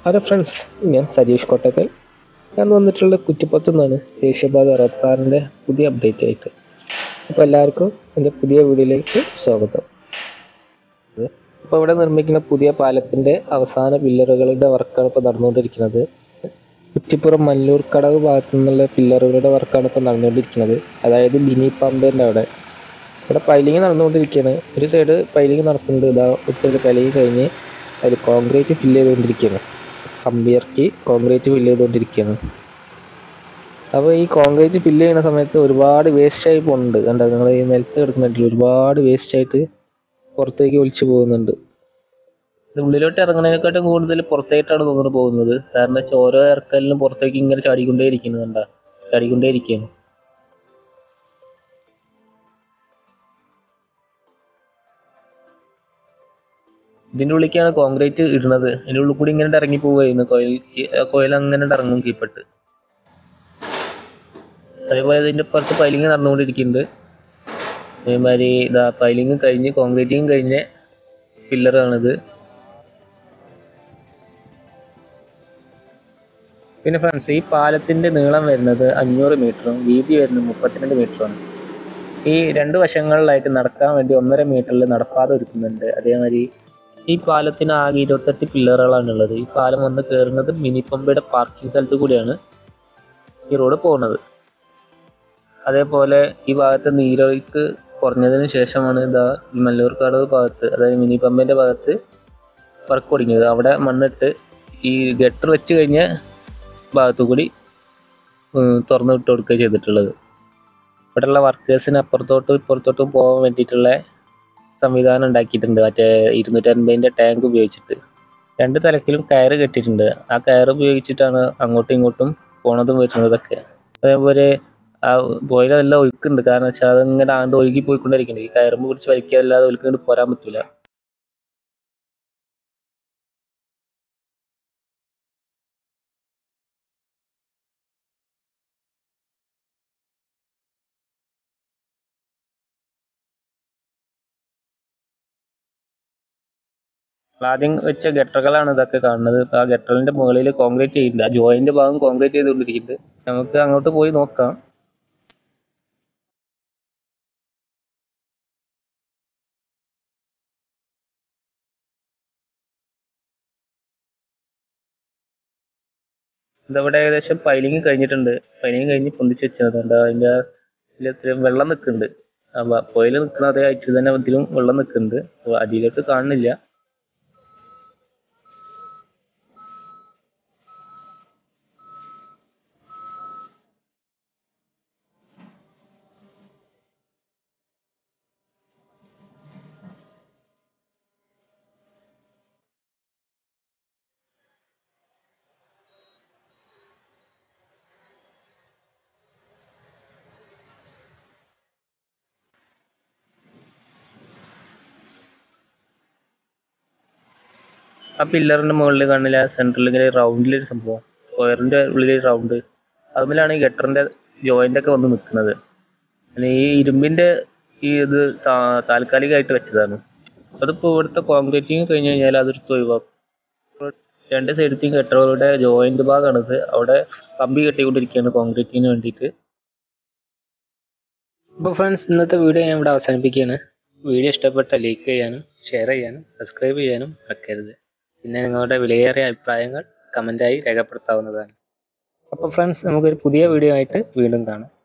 hello friends ഞാൻ സജീഷ് കോട്ടക്കൽ ഞാൻ വന്നിട്ടുള്ള കുറ്റിപ്പുറത്തു നിന്നാണ് ദേശീയപാത അറുപത്താറിൻ്റെ പുതിയ അപ്ഡേറ്റ് ആയിട്ട് അപ്പോൾ എല്ലാവർക്കും എൻ്റെ പുതിയ വീഡിയോയിലേക്ക് സ്വാഗതം ഇപ്പോൾ ഇവിടെ നിർമ്മിക്കുന്ന പുതിയ പാലത്തിൻ്റെ അവസാന പില്ലറുകളുടെ വർക്കാണ് ഇപ്പോൾ നടന്നുകൊണ്ടിരിക്കുന്നത് കുറ്റിപ്പുറം മല്ലൂർ കടവ് ഭാഗത്തു നിന്നുള്ള പില്ലറുകളുടെ വർക്കാണ് ഇപ്പോൾ നടന്നുകൊണ്ടിരിക്കുന്നത് അതായത് ബിനി പമ്പേൻ്റെ അവിടെ ഇവിടെ പൈലിങ് നടന്നുകൊണ്ടിരിക്കുകയാണ് ഒരു സൈഡ് പൈലിങ് നടക്കുന്നുണ്ട് ഇതാ ഒരു സൈഡ് പൈലിങ് കഴിഞ്ഞ് അതിൽ കോൺക്രീറ്റ് ഫില്ല് ചെയ്തുകൊണ്ടിരിക്കുകയാണ് കമ്പിയിറക്കി കോൺക്രീറ്റ് ഫില്ല് ചെയ്തുകൊണ്ടിരിക്കുകയാണ് അപ്പോൾ ഈ കോൺക്രീറ്റ് ഫില്ല് ചെയ്യുന്ന സമയത്ത് ഒരുപാട് വേസ്റ്റ് ആയി പോകുന്നുണ്ട് കണ്ടോ നിങ്ങൾ ഈ നിലത്ത് കിടക്കുന്നുണ്ടല്ലോ ഒരുപാട് വേസ്റ്റ് ആയിട്ട് പുറത്തേക്ക് ഒലിച്ചു പോകുന്നുണ്ട് ഇത് ഉള്ളിലോട്ട് ഇറങ്ങുന്നതിനെക്കാട്ടും കൂടുതൽ പുറത്തേക്കാണ് തോന്നുന്നു പോകുന്നത് കാരണം വെച്ചാൽ ഓരോ ഇറക്കലിനും പുറത്തേക്ക് ഇങ്ങനെ ചാടിക്കൊണ്ടേ ഇരിക്കുന്നത് കണ്ട ചാടിക്കൊണ്ടേ ഇരിക്കുകയാണ് ഇതിന്റെ ഉള്ളിലേക്കാണ് കോൺക്രീറ്റ് ഇടുന്നത് ഇതിന്റെ ഉള്ളിൽ കൂടി ഇങ്ങനെ ഇറങ്ങി പോവുകയായിരുന്നു കോയിൽ കോയിൽ അങ്ങനെ ഇറങ്ങും കീപ്പെട്ട് അതേപോലെ ഇതിന്റെ പുറത്ത് പൈലിങ് നടന്നുകൊണ്ടിരിക്കുന്നുണ്ട് അതേമാതിരി ഇതാ പൈലിങ് കഴിഞ്ഞ് കോൺക്രീറ്റിങ് കഴിഞ്ഞ പില്ലറാണിത് പിന്നെ ഫ്രണ്ട്സ് ഈ പാലത്തിന്റെ നീളം വരുന്നത് അഞ്ഞൂറ് മീറ്ററും വീതി വരുന്നത് മുപ്പത്തിരണ്ട് മീറ്ററുമാണ് ഈ രണ്ട് വശങ്ങളിലായിട്ട് നടക്കാൻ വേണ്ടി ഒന്നര മീറ്ററിൽ നടപ്പാത ഒരുക്കുന്നുണ്ട് അതേമാതിരി ഈ പാലത്തിന് ആകെ ഇരുപത്തെട്ട് പില്ലറുകളാണ് ഉള്ളത് ഈ പാലം വന്ന് കയറുന്നത് മിനി പമ്പയുടെ പാർക്കിംഗ് സ്ഥലത്ത് കൂടിയാണ് ഈ റോഡ് പോകുന്നത് അതേപോലെ ഈ ഭാഗത്ത് നീരൊഴുക്ക് കുറഞ്ഞതിന് ശേഷമാണ് ഇതാ ഈ മല്ലൂർക്കാട് ഭാഗത്ത് അതായത് മിനി പമ്പിന്റെ ഭാഗത്ത് വർക്ക് തുടങ്ങിയത് അവിടെ മണ്ണിട്ട് ഈ ഗട്ടർ വെച്ച് കഴിഞ്ഞ ഭാഗത്തു കൂടി തുറന്നു വിട്ട് കൊടുക്കുക ചെയ്തിട്ടുള്ളത് ഇവിടെയുള്ള വർക്കേഴ്സിന് അപ്പുറത്തോട്ടും ഇപ്പുറത്തോട്ടും പോകാൻ വേണ്ടിയിട്ടുള്ള സംവിധാനം ഉണ്ടാക്കിയിട്ടുണ്ട് മറ്റേ ഇരുന്നൂറ്റി അൻപതിൻ്റെ ടാങ്ക് ഉപയോഗിച്ചിട്ട് രണ്ട് തലക്കിലും കയറ് കെട്ടിയിട്ടുണ്ട് ആ കയറ് ഉപയോഗിച്ചിട്ടാണ് അങ്ങോട്ടും ഇങ്ങോട്ടും പോണതും വരുന്നതൊക്കെ അതേപോലെ ആ പോയില നല്ല ഒഴുക്കുണ്ട് കാരണം വെച്ചാൽ അതിങ്ങനെ ആണ്ട് ഒഴുകി പോയിക്കൊണ്ടിരിക്കുന്നുണ്ട് ഈ കയറുമ്പ് പിടിച്ച് വലിക്കാല്ലാതെ ഒഴുക്കിങ്ങോട്ട് പോരാൻ പറ്റൂല ആദ്യം വെച്ച ഗട്ടറുകളാണ് ഇതൊക്കെ കാണുന്നത് ആ ഗട്ടറിന്റെ മുകളിൽ കോൺക്രീറ്റ് ചെയ്യുന്നുണ്ട് ആ ജോയിന്റ് ഭാഗം കോൺക്രീറ്റ് ചെയ്തുകൊണ്ടിരിക്കുന്നുണ്ട് നമുക്ക് അങ്ങോട്ട് പോയി നോക്കാം ഇതവിടെ ഏകദേശം പൈലിങ് കഴിഞ്ഞിട്ടുണ്ട് പൈലിങ് കഴിഞ്ഞ് പൊന്തിച്ച് വെച്ചതുണ്ട് അതിന്റെ ഇതിൽ ഇത്രയും വെള്ളം നിൽക്കുന്നുണ്ട് ആ പുഴയിൽ നിൽക്കുന്ന അതേ ആയിട്ട് തന്നെ ഇതിലും വെള്ളം നിൽക്കുന്നുണ്ട് അപ്പൊ അടിയിലോട്ട് കാണുന്നില്ല ആ പില്ലറിന്റെ മുകളിൽ കാണില്ല സെൻട്രൽ ഇങ്ങനെ റൗണ്ടിൽ ഒരു സംഭവം സ്ക്വയറിന്റെ ഉള്ളിൽ റൗണ്ട് അതുമല്ലാണ് ഈ ഗട്ടറിന്റെ ജോയിന്റ് ഒക്കെ വന്ന് നിൽക്കുന്നത് പിന്നെ ഈ ഇരുമ്പിന്റെ ഈ ഇത് സാ- താൽക്കാലികമായിട്ട് വെച്ചതാണ് അതിപ്പോ ഇവിടുത്തെ കോൺക്രീറ്റിങ് കഴിഞ്ഞ് കഴിഞ്ഞാൽ അതെടുത്ത് ഒഴിവാക്കും രണ്ട് സൈഡത്തെയും ഗട്ടറുകളുടെ ജോയിന്റ് ഭാഗമാണിത് അവിടെ കമ്പി കെട്ടിക്കൊണ്ടിരിക്കുകയാണ് കോൺക്രീറ്റിങ്ങിന് വേണ്ടിയിട്ട് അപ്പോൾ ഫ്രണ്ട്സ് ഇന്നത്തെ വീഡിയോ ഞാൻ ഇവിടെ അവസാനിപ്പിക്കുകയാണ് വീഡിയോ ഇഷ്ടപ്പെട്ട ലൈക്ക് ചെയ്യാനും ഷെയർ ചെയ്യാനും സബ്സ്ക്രൈബ് ചെയ്യാനും മറക്കരുത് പിന്നെ നിങ്ങളുടെ വിലയേറിയ അഭിപ്രായങ്ങൾ കമൻ്റായി രേഖപ്പെടുത്താവുന്നതാണ് അപ്പോൾ ഫ്രണ്ട്സ് നമുക്കൊരു പുതിയ വീഡിയോ ആയിട്ട് വീണ്ടും കാണാം